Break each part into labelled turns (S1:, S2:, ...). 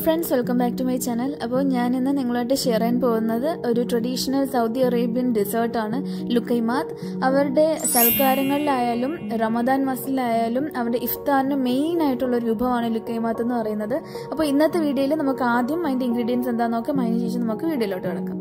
S1: friends welcome back to my channel അപ്പോൾ ഞാൻ ഇന്ന് നിങ്ങളായിട്ട് ഷെയർ ചെയ്യാൻ പോകുന്നത് ഒരു ട്രഡീഷണൽ സൗദി അറേബ്യൻ ഡെസേർട്ടാണ് ലുക്കൈമാത്ത് അവരുടെ സൽക്കാരങ്ങളിലായാലും റമദാൻ മസിലായാലും അവരുടെ ഇഫ്താറിന് മെയിൻ ആയിട്ടുള്ള ഒരു വിഭവമാണ് ലുക്കൈമാത്ത് എന്ന് പറയുന്നത് അപ്പോൾ ഇന്നത്തെ വീഡിയോയിൽ നമുക്ക് ആദ്യം അതിൻ്റെ ഇൻഗ്രീഡിയൻസ് എന്താണെന്ന് നോക്കാം അതിന് ശേഷം നമുക്ക് വീഡിയോയിലോട്ട് കിടക്കാം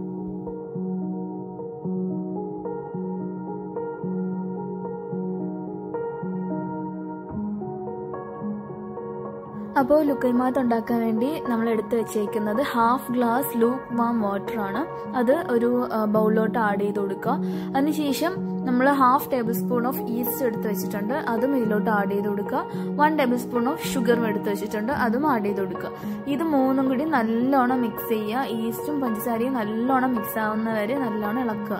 S1: അപ്പോൾ ലുക്കൈമാത്ത് ഉണ്ടാക്കാൻ വേണ്ടി നമ്മൾ എടുത്തു വെച്ചേക്കുന്നത് half glass lukewarm water ആണ് അത് ഒരു ബൗളിലോട്ട് ആഡ് ചെയ്ത് കൊടുക്കുക അതിനുശേഷം നമ്മൾ half tablespoon of yeast എടുത്ത് വെച്ചിട്ടുണ്ട് അതും ഇതിലോട്ട് ആഡ് ചെയ്ത് കൊടുക്കുക വൺ ടേബിൾ സ്പൂൺ ഓഫ് ഷുഗറും എടുത്ത് വെച്ചിട്ടുണ്ട് അതും ആഡ് ചെയ്ത് കൊടുക്കുക ഇത് മൂന്നും കൂടി നല്ലോണം മിക്സ് ചെയ്യുക ഈസ്റ്റും പഞ്ചസാരയും നല്ലോണം മിക്സ് ആവുന്നവരെ നല്ലോണം ഇളക്കുക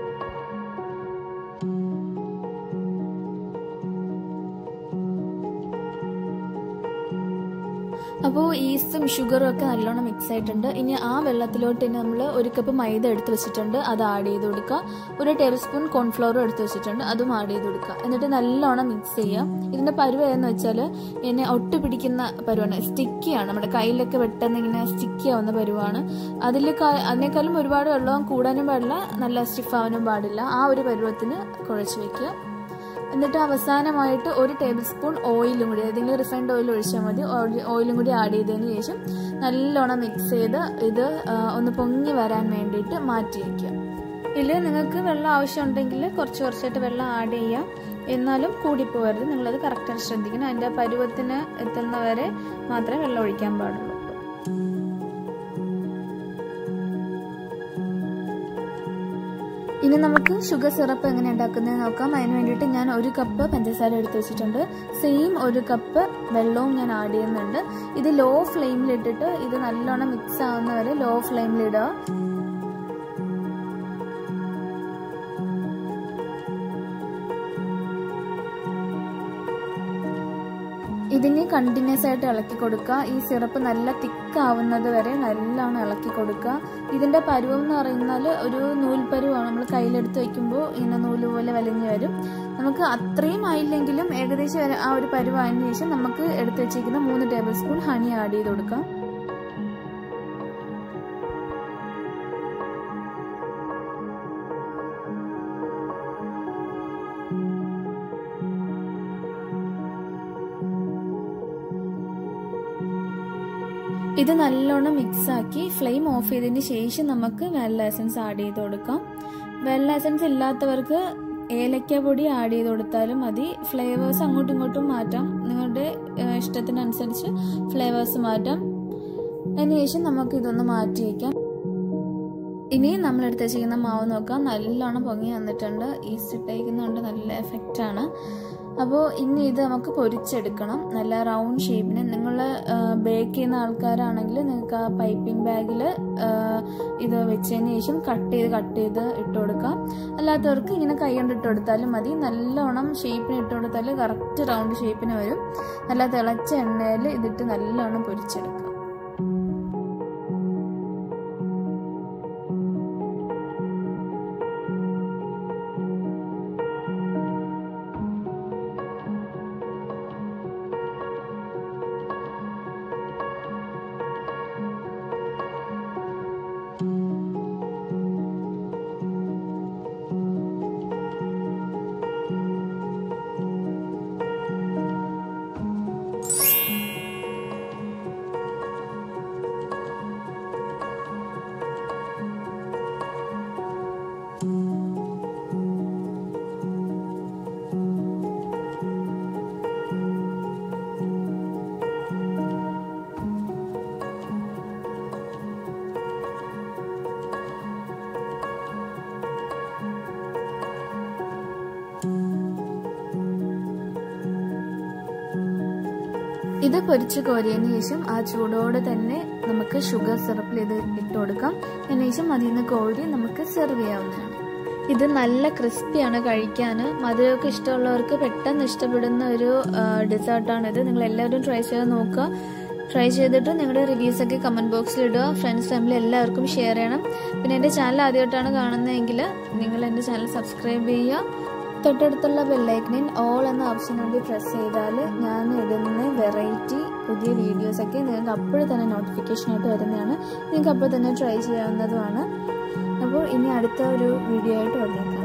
S1: അപ്പോൾ ഈസ്റ്റും ഷുഗറും ഒക്കെ നല്ലോണം മിക്സ് ആയിട്ടുണ്ട് ഇനി ആ വെള്ളത്തിലോട്ട് ഇനി നമ്മൾ ഒരു കപ്പ് മൈദ എടുത്ത് വെച്ചിട്ടുണ്ട് അത് ആഡ് ചെയ്ത് കൊടുക്കുക ഒരു ടേബിൾ സ്പൂൺ കോൺഫ്ലവറും എടുത്ത് വെച്ചിട്ടുണ്ട് അതും ആഡ് ചെയ്ത് കൊടുക്കുക എന്നിട്ട് നല്ലോണം മിക്സ് ചെയ്യുക ഇതിൻ്റെ പരുവ എന്ന് വെച്ചാൽ ഇനി ഒട്ടി പിടിക്കുന്ന പരുവാണ് സ്റ്റിക്കിയാണ് നമ്മുടെ കയ്യിലൊക്കെ പെട്ടെന്ന് ഇങ്ങനെ സ്റ്റിക്കി ആവുന്ന പരുവാണ് അതിൽ അതിനേക്കാളും ഒരുപാട് വെള്ളം കൂടാനും പാടില്ല നല്ല സ്റ്റിഫ് ആവാനും പാടില്ല ആ ഒരു പരുവത്തിന് കുഴച്ച് വെക്കുക എന്നിട്ട് അവസാനമായിട്ട് ഒരു ടേബിൾ സ്പൂൺ ഓയിലും കൂടി ഏതെങ്കിലും റിഫൈൻഡ് ഓയിൽ ഒഴിച്ചാൽ മതി ഓയിലും കൂടി ആഡ് ചെയ്തതിന് ശേഷം നല്ലോണം മിക്സ് ചെയ്ത് ഇത് ഒന്ന് പൊങ്ങി വരാൻ വേണ്ടിയിട്ട് മാറ്റി വയ്ക്കുക ഇതിൽ നിങ്ങൾക്ക് വെള്ളം ആവശ്യമുണ്ടെങ്കിൽ കുറച്ച് കുറച്ചായിട്ട് വെള്ളം ആഡ് ചെയ്യാം എന്നാലും കൂടിപ്പോകരുത് നിങ്ങളത് കറക്റ്റായിട്ട് ശ്രദ്ധിക്കണം അതിൻ്റെ പരുവത്തിന് എത്തുന്നവരെ മാത്രമേ വെള്ളം ഒഴിക്കാൻ പാടുള്ളൂ ഇനി നമുക്ക് ഷുഗർ സിറപ്പ് എങ്ങനെ ഉണ്ടാക്കുന്നത് നോക്കാം അതിന് വേണ്ടിയിട്ട് ഞാൻ ഒരു കപ്പ് പഞ്ചസാര എടുത്ത് വെച്ചിട്ടുണ്ട് സെയിം ഒരു കപ്പ് വെള്ളവും ഞാൻ ആഡ് ചെയ്യുന്നുണ്ട് ഇത് ലോ ഫ്ലെയിമിലിട്ടിട്ട് ഇത് നല്ലോണം മിക്സ് ആവുന്നവരെ ലോ ഫ്ലെയിമിലിടുക ഇതിന് കണ്ടിന്യൂസ് ആയിട്ട് ഇളക്കി കൊടുക്കുക ഈ സിറപ്പ് നല്ല തിക്ക് ആവുന്നത് വരെ നല്ലോണം ഇളക്കി കൊടുക്കുക ഇതിൻ്റെ പരുവം എന്ന് പറയുന്നത് ഒരു നൂൽ പരുവാണ് നമ്മൾ കയ്യിലെടുത്ത് വയ്ക്കുമ്പോൾ ഇങ്ങനെ നൂല് പോലെ വലിഞ്ഞു വരും നമുക്ക് അത്രയും ആയില്ലെങ്കിലും ഏകദേശം ആ ഒരു പരുവായതിനു ശേഷം നമുക്ക് എടുത്ത് വെച്ചിരിക്കുന്ന മൂന്ന് ടേബിൾ സ്പൂൺ ഹണി ആഡ് ചെയ്ത് കൊടുക്കാം ഇത് നല്ലോണം മിക്സ് ആക്കി ഫ്ലെയിം ഓഫ് ചെയ്തതിന് ശേഷം നമുക്ക് വെള്ള എസൻസ് ആഡ് ചെയ്ത് കൊടുക്കാം വെള്ള എസൻസ് ഇല്ലാത്തവർക്ക് ഏലക്ക പൊടി ആഡ് ചെയ്ത് കൊടുത്താലും മതി ഫ്ലേവേഴ്സ് അങ്ങോട്ടും ഇങ്ങോട്ടും മാറ്റാം നിങ്ങളുടെ ഇഷ്ടത്തിനനുസരിച്ച് ഫ്ലേവേഴ്സ് മാറ്റാം അതിനുശേഷം നമുക്ക് ഇതൊന്ന് മാറ്റി വയ്ക്കാം ഇനി നമ്മൾ എടുത്ത് വെച്ചിരിക്കുന്ന മാവ് നോക്കാം നല്ലോണം പൊങ്ങി വന്നിട്ടുണ്ട് ഈസ്റ്റ് ഇട്ടേക്കുന്നതുകൊണ്ട് നല്ല എഫക്റ്റാണ് അപ്പോൾ ഇനി ഇത് നമുക്ക് പൊരിച്ചെടുക്കണം നല്ല റൗണ്ട് ഷേപ്പിന് നിങ്ങൾ ബേക്ക് ചെയ്യുന്ന ആൾക്കാരാണെങ്കിൽ നിങ്ങൾക്ക് ആ പൈപ്പിംഗ് ബാഗിൽ ഇത് വെച്ചതിന് ശേഷം കട്ട് ചെയ്ത് കട്ട് ചെയ്ത് ഇട്ട് കൊടുക്കാം അല്ലാത്തവർക്ക് ഇങ്ങനെ കൈ കൊണ്ട് ഇട്ട് കൊടുത്താലും മതി നല്ലോണം ഷേപ്പിന് ഇട്ട് കൊടുത്താൽ കറക്റ്റ് റൗണ്ട് ഷേപ്പിന് വരും നല്ല തിളച്ച എണ്ണയിൽ ഇതിട്ട് നല്ലോണം പൊരിച്ചെടുക്കാം ഇത് പൊരിച്ച് കോരിയതിന് ശേഷം ആ ചൂടോടെ തന്നെ നമുക്ക് ഷുഗർ സിറപ്പിൽ ഇത് ഇട്ട് കൊടുക്കാം അതിനുശേഷം അതിൽ നിന്ന് കോരി നമുക്ക് സെർവ് ചെയ്യാവുന്നതാണ് ഇത് നല്ല ക്രിസ്പിയാണ് കഴിക്കാൻ മധുരമൊക്കെ ഇഷ്ടമുള്ളവർക്ക് പെട്ടെന്ന് ഇഷ്ടപ്പെടുന്ന ഒരു ഡെസേർട്ടാണ് ഇത് നിങ്ങൾ എല്ലാവരും ട്രൈ ചെയ്ത് നോക്കുക ട്രൈ ചെയ്തിട്ട് നിങ്ങളുടെ റിവ്യൂസ് ഒക്കെ കമൻറ്റ് ബോക്സിൽ ഇടുക ഫ്രണ്ട്സ് ഫാമിലി എല്ലാവർക്കും ഷെയർ ചെയ്യണം പിന്നെ എൻ്റെ ചാനൽ ആദ്യമായിട്ടാണ് കാണുന്നതെങ്കിൽ നിങ്ങൾ എൻ്റെ ചാനൽ സബ്സ്ക്രൈബ് ചെയ്യുക തൊട്ടടുത്തുള്ള ബെല്ലൈക്കനിൽ ഓൾ എന്ന ഓപ്ഷൻ വേണ്ടി പ്രസ് ചെയ്താൽ ഞാൻ ഇടുന്ന വെറൈറ്റി പുതിയ വീഡിയോസൊക്കെ നിങ്ങൾക്ക് അപ്പോഴും തന്നെ നോട്ടിഫിക്കേഷനായിട്ട് വരുന്നതാണ് നിങ്ങൾക്ക് അപ്പോൾ തന്നെ ട്രൈ ചെയ്യാവുന്നതുമാണ് അപ്പോൾ ഇനി അടുത്ത ഒരു വീഡിയോ ആയിട്ട് വന്നേക്കാം